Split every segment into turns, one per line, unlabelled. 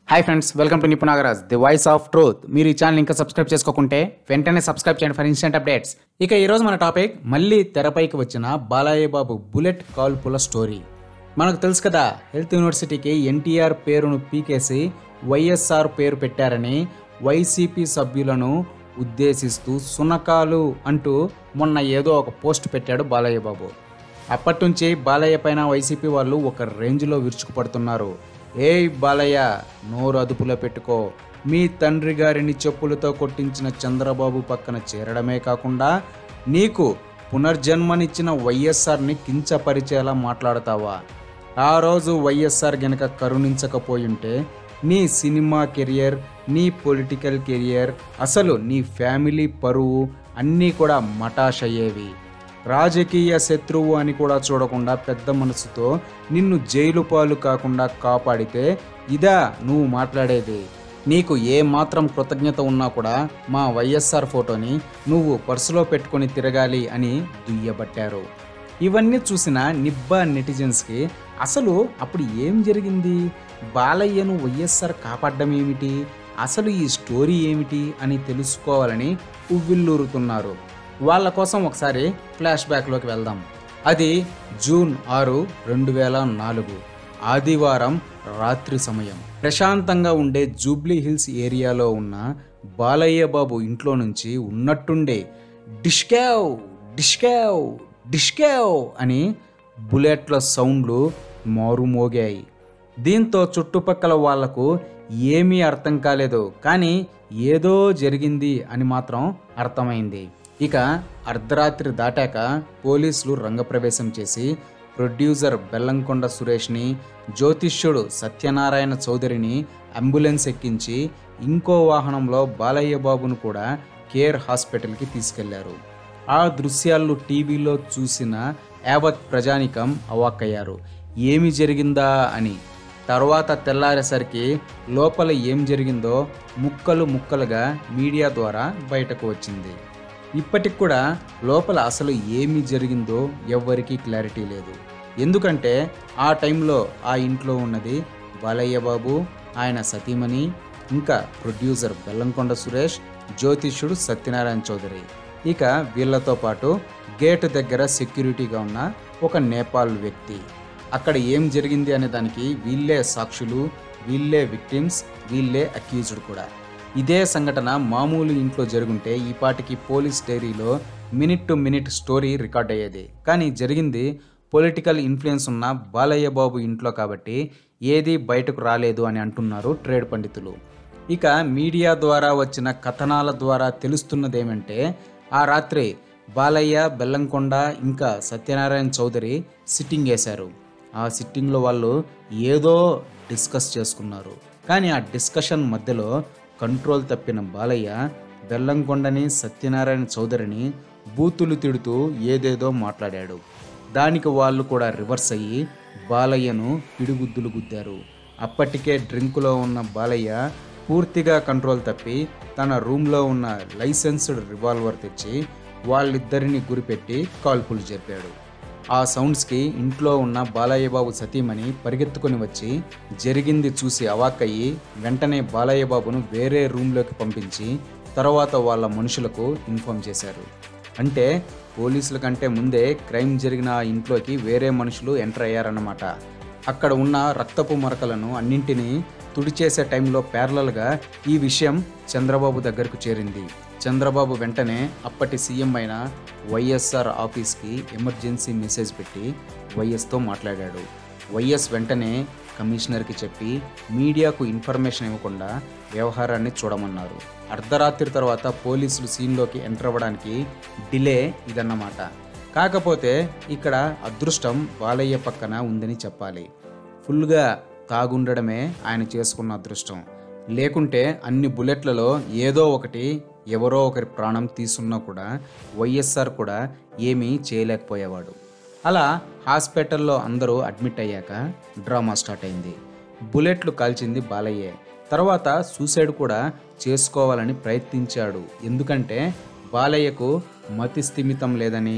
Hi friends welcome to Nipunagaraj the voice of truth మీరు ఈ channel ఇంకా సబ్స్క్రైబ్ చేసుకోకుంటే వెంటనే సబ్స్క్రైబ్ చేయండి ఫర్ ఇన్స్టెంట్ అప్డేట్స్ ఇక ఈరోజు మన టాపిక్ మళ్ళీ తెరపైకి వచ్చిన బాలయ్య బాబు బుల్లెట్ కాల్పుల స్టోరీ మనకు తెలుసు కదా హెల్త్ యూనివర్సిటీకి ఎన్టీఆర్ పేరును పీకేసి వైఎస్ఆర్ పేరు పెట్టారని వైసీపీ సభ్యులను ఉద్దేశిస్తూ సునకాలు అంటూ మొన్న ఏదో ఒక పోస్ట్ పెట్టాడు బాలయ్య బాబు అప్పటి నుంచి బాలయ్య పైన వైసీపీ వాళ్ళు ఒక రేంజ్లో విరుచుకుపడుతున్నారు ఏయ్ బాలయ్య నోరు అదుపులో పెట్టుకో మీ తండ్రి గారిని చెప్పులతో కొట్టించిన చంద్రబాబు పక్కన చేరడమే కాకుండా నీకు పునర్జన్మనిచ్చిన వైఎస్ఆర్ని కించపరిచేలా మాట్లాడతావా ఆ రోజు వైఎస్ఆర్ గనక కరుణించకపోయుంటే నీ సినిమా కెరియర్ నీ పొలిటికల్ కెరియర్ అసలు నీ ఫ్యామిలీ పరువు అన్నీ కూడా మటాష్ అయ్యేవి రాజకీయ శత్రువు అని కూడా చూడకుండా పెద్ద మనసుతో నిన్ను జైలు పాలు కాకుండా కాపాడితే ఇదా నువ్వు మాట్లాడేది నీకు ఏ మాత్రం కృతజ్ఞత ఉన్నా కూడా మా వైఎస్ఆర్ ఫోటోని నువ్వు పర్సులో పెట్టుకొని తిరగాలి అని దుయ్యబట్టారు ఇవన్నీ చూసిన నిబ్బా నెటిజన్స్కి అసలు అప్పుడు ఏం జరిగింది బాలయ్యను వైఎస్ఆర్ కాపాడడం ఏమిటి అసలు ఈ స్టోరీ ఏమిటి అని తెలుసుకోవాలని ఉవ్విల్లూరుతున్నారు వాళ్ళ కోసం ఒకసారి ఫ్లాష్ బ్యాక్లోకి వెళ్దాం అది జూన్ ఆరు రెండు వేల నాలుగు ఆదివారం రాత్రి సమయం ప్రశాంతంగా ఉండే జూబ్లీ హిల్స్ ఏరియాలో ఉన్న బాలయ్య బాబు ఇంట్లో నుంచి ఉన్నట్టుండే డిష్కావ్ డిష్కావ్ డిష్కావ్ అని బుల్లెట్ల సౌండ్లు మారుమోగాయి దీంతో చుట్టుపక్కల వాళ్లకు ఏమీ అర్థం కాలేదు కానీ ఏదో జరిగింది అని మాత్రం అర్థమైంది ఇక అర్ధరాత్రి దాటాక పోలీసులు రంగప్రవేశం చేసి ప్రొడ్యూసర్ బెల్లంకొండ సురేష్ని జ్యోతిష్యుడు సత్యనారాయణ చౌదరిని అంబులెన్స్ ఎక్కించి ఇంకో వాహనంలో బాలయ్య బాబును కూడా కేర్ హాస్పిటల్కి తీసుకెళ్లారు ఆ దృశ్యాలు టీవీలో చూసిన యావత్ ప్రజానికం అవాక్కయ్యారు ఏమి జరిగిందా అని తర్వాత తెల్లారేసరికి లోపల ఏం జరిగిందో ముక్కలు ముక్కలుగా మీడియా ద్వారా బయటకు వచ్చింది ఇప్పటికి కూడా లోపల అసలు ఏమి జరిగిందో ఎవ్వరికీ క్లారిటీ లేదు ఎందుకంటే ఆ టైంలో ఆ ఇంట్లో ఉన్నది బాలయ్య బాబు ఆయన సతీమణి ఇంకా ప్రొడ్యూసర్ బెల్లంకొండ సురేష్ జ్యోతిష్యుడు సత్యనారాయణ చౌదరి ఇక వీళ్ళతో పాటు గేట్ దగ్గర సెక్యూరిటీగా ఉన్న ఒక నేపాల్ వ్యక్తి అక్కడ ఏం జరిగింది అనే దానికి వీళ్ళే సాక్షులు వీళ్ళే విక్టిమ్స్ వీళ్ళే అక్యూజ్డ్ కూడా ఇదే సంఘటన మామూలు ఇంట్లో జరుగుంటే ఈ పాటికి పోలీస్ డైరీలో minute to minute story record అయ్యేది కానీ జరిగింది పొలిటికల్ ఇన్ఫ్లుయెన్స్ ఉన్న బాలయ్య బాబు ఇంట్లో కాబట్టి ఏది బయటకు రాలేదు అని అంటున్నారు ట్రేడ్ పండితులు ఇక మీడియా ద్వారా వచ్చిన కథనాల ద్వారా తెలుస్తున్నదేమంటే ఆ రాత్రి బాలయ్య బెల్లంకొండ ఇంకా సత్యనారాయణ చౌదరి సిట్టింగ్ వేశారు ఆ సిట్టింగ్లో వాళ్ళు ఏదో డిస్కస్ చేసుకున్నారు కానీ ఆ డిస్కషన్ మధ్యలో కంట్రోల్ తప్పిన బాలయ్య బెల్లంకొండని సత్యనారాయణ చౌదరిని బూతులు తిడుతూ ఏదేదో మాట్లాడాడు దానికి వాళ్ళు కూడా రివర్స్ అయ్యి బాలయ్యను పిడిగుద్దులు గుద్దారు అప్పటికే డ్రింకులో ఉన్న బాలయ్య పూర్తిగా కంట్రోల్ తప్పి తన రూమ్లో ఉన్న లైసెన్స్డ్ రివాల్వర్ తెచ్చి వాళ్ళిద్దరిని గురిపెట్టి కాల్పులు జరిపాడు ఆ సౌండ్స్కి ఇంట్లో ఉన్న బాలయ్య బాబు సతీమణి పరిగెత్తుకొని వచ్చి జరిగింది చూసి అవాక్కయ్యి వెంటనే బాలయ్య బాబును వేరే రూమ్లోకి పంపించి తర్వాత వాళ్ళ మనుషులకు ఇన్ఫామ్ చేశారు అంటే పోలీసుల కంటే ముందే క్రైమ్ జరిగిన ఆ ఇంట్లోకి వేరే మనుషులు ఎంటర్ అయ్యారన్నమాట అక్కడ ఉన్న రక్తపు మరకలను అన్నింటినీ తుడిచేసే టైంలో ప్యారలల్గా ఈ విషయం చంద్రబాబు దగ్గరకు చేరింది చంద్రబాబు వెంటనే అప్పటి సీఎం అయిన వైఎస్ఆర్ ఆఫీస్కి ఎమర్జెన్సీ మెసేజ్ పెట్టి వైఎస్తో మాట్లాడాడు వైఎస్ వెంటనే కమిషనర్కి చెప్పి మీడియాకు ఇన్ఫర్మేషన్ ఇవ్వకుండా వ్యవహారాన్ని చూడమన్నారు అర్ధరాత్రి తర్వాత పోలీసులు సీన్లోకి ఎంటర్ అవ్వడానికి డిలే ఇదన్నమాట కాకపోతే ఇక్కడ అదృష్టం బాలయ్య పక్కన ఉందని చెప్పాలి ఫుల్గా తాగుండడమే ఆయన చేసుకున్న అదృష్టం లేకుంటే అన్ని బుల్లెట్లలో ఏదో ఒకటి ఎవరో ఒకరి ప్రాణం తీసున్నా కూడా వైఎస్ఆర్ కూడా ఏమీ చేయలేకపోయేవాడు అలా హాస్పిటల్లో అందరూ అడ్మిట్ అయ్యాక డ్రామా స్టార్ట్ అయింది బుల్లెట్లు కాల్చింది బాలయ్యే తర్వాత సూసైడ్ కూడా చేసుకోవాలని ప్రయత్నించాడు ఎందుకంటే బాలయ్యకు మతి స్థిమితం లేదని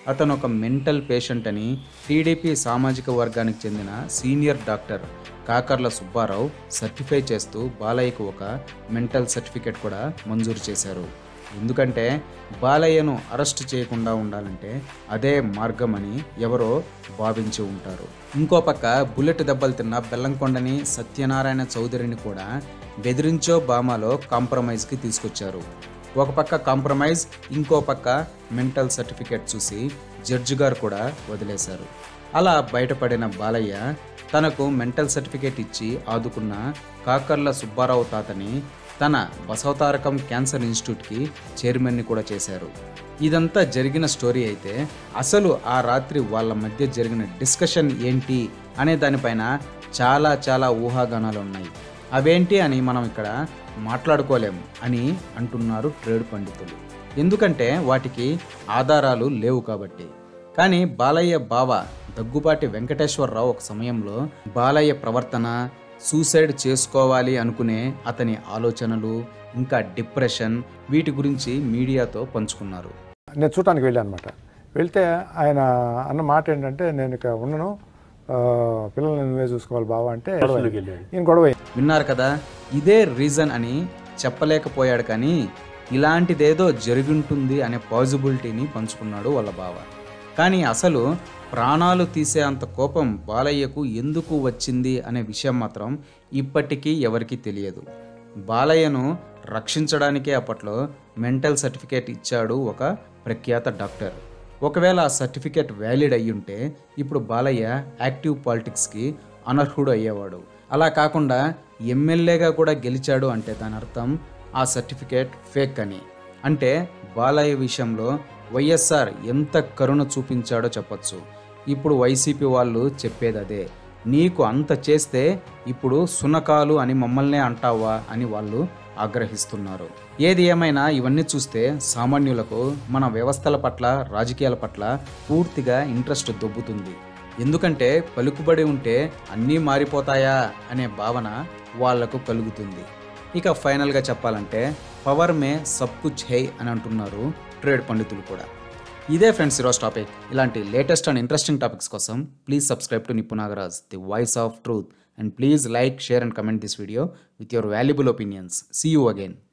అతను ఒక మెంటల్ పేషెంట్ అని టీడీపీ సామాజిక వర్గానికి చెందిన senior doctor Kakarla Subbarao certify చేస్తూ బాలయ్యకు ఒక మెంటల్ సర్టిఫికేట్ కూడా మంజూరు చేశారు ఎందుకంటే బాలయ్యను అరెస్ట్ చేయకుండా ఉండాలంటే అదే మార్గం అని ఎవరో భావించి ఉంటారు ఇంకో పక్క బుల్లెట్ దెబ్బలు తిన్న బెల్లంకొండని సత్యనారాయణ చౌదరిని కూడా బెదిరించో బామాలో కాంప్రమైజ్కి తీసుకొచ్చారు ఒక పక్క కాంప్రమైజ్ ఇంకో పక్క మెంటల్ సర్టిఫికేట్ చూసి జడ్జి గారు కూడా వదిలేశారు అలా బయటపడిన బాలయ్య తనకు మెంటల్ సర్టిఫికేట్ ఇచ్చి ఆదుకున్న కాకర్ల సుబ్బారావు తాతని తన బసవతారకం క్యాన్సర్ ఇన్స్టిట్యూట్కి చైర్మన్ని కూడా చేశారు ఇదంతా జరిగిన స్టోరీ అయితే అసలు ఆ రాత్రి వాళ్ళ మధ్య జరిగిన డిస్కషన్ ఏంటి అనే దానిపైన చాలా చాలా ఊహాగానాలు ఉన్నాయి అవేంటి అని మనం ఇక్కడ మాట్లాడుకోలేం అని అంటున్నారు ట్రేడ్ పండితులు ఎందుకంటే వాటికి ఆధారాలు లేవు కాబట్టి కానీ బాలయ్య బావ దగ్గుబాటి వెంకటేశ్వరరావు ఒక సమయంలో బాలయ్య ప్రవర్తన సూసైడ్ చేసుకోవాలి అనుకునే అతని ఆలోచనలు ఇంకా డిప్రెషన్ వీటి గురించి మీడియాతో పంచుకున్నారు
నేను చూడటానికి వెళ్ళాను అనమాట వెళ్తే ఆయన అన్న మాట ఏంటంటే నేను ఇక ఉండను ఆ, పిల్లల్ని నువ్వే చూసుకోవాలి బావ అంటే గొడవ అయింది. ఈయన గొడవ అయింది.
విన్నారు కదా ఇదే రీజన్ అని చెప్పలేకపోయాడు కానీ ఇలాంటిదేదో జరుగుంటుంది అనే పాజిబిలిటీని పంచుకున్నాడు వాళ్ళ బావ కానీ అసలు ప్రాణాలు తీసే అంత కోపం బాలయ్యకు ఎందుకు వచ్చింది అనే విషయం మాత్రం ఇప్పటికీ ఎవరికీ తెలియదు బాలయ్యను రక్షించడానికే అప్పట్లో మెంటల్ సర్టిఫికేట్ ఇచ్చాడు ఒక ప్రఖ్యాత డాక్టర్ ఒకవేళ ఆ సర్టిఫికేట్ వ్యాలిడ్ అయ్యుంటే ఇప్పుడు బాలయ్య యాక్టివ్ పాలిటిక్స్కి అనర్హుడు అయ్యేవాడు అలా కాకుండా ఎమ్మెల్యేగా కూడా గెలిచాడు అంటే దాని అర్థం ఆ సర్టిఫికేట్ ఫేక్ అని అంటే బాలయ్య విషయంలో వైఎస్ఆర్ ఎంత కరుణ చూపించాడో చెప్పొచ్చు ఇప్పుడు వైసీపీ వాళ్ళు చెప్పేది అదే నీకు అంత చేస్తే ఇప్పుడు సునకాలు అని మమ్మల్నే అంటావా అని వాళ్ళు ఆగ్రహిస్తున్నారు ఏది ఏమైనా ఇవన్నీ చూస్తే సామాన్యులకు మన వ్యవస్థల పట్ల రాజకీయాల పట్ల పూర్తిగా ఇంట్రెస్ట్ దొబ్బుతుంది ఎందుకంటే పలుకుబడి ఉంటే అన్నీ మారిపోతాయా అనే భావన వాళ్లకు కలుగుతుంది ఇక ఫైనల్గా చెప్పాలంటే పవర్ మే సబ్ కుచ్ హై అని అంటున్నారు ట్రేడ్ పండితులు కూడా ఇదే ఫ్రెండ్స్ ఈరోజు టాపిక్ ఇలాంటి లేటెస్ట్ అండ్ ఇంట్రెస్టింగ్ టాపిక్స్ కోసం please subscribe to Nippu Nagaraj the voice of truth and please like share and comment this video with your valuable opinions see you again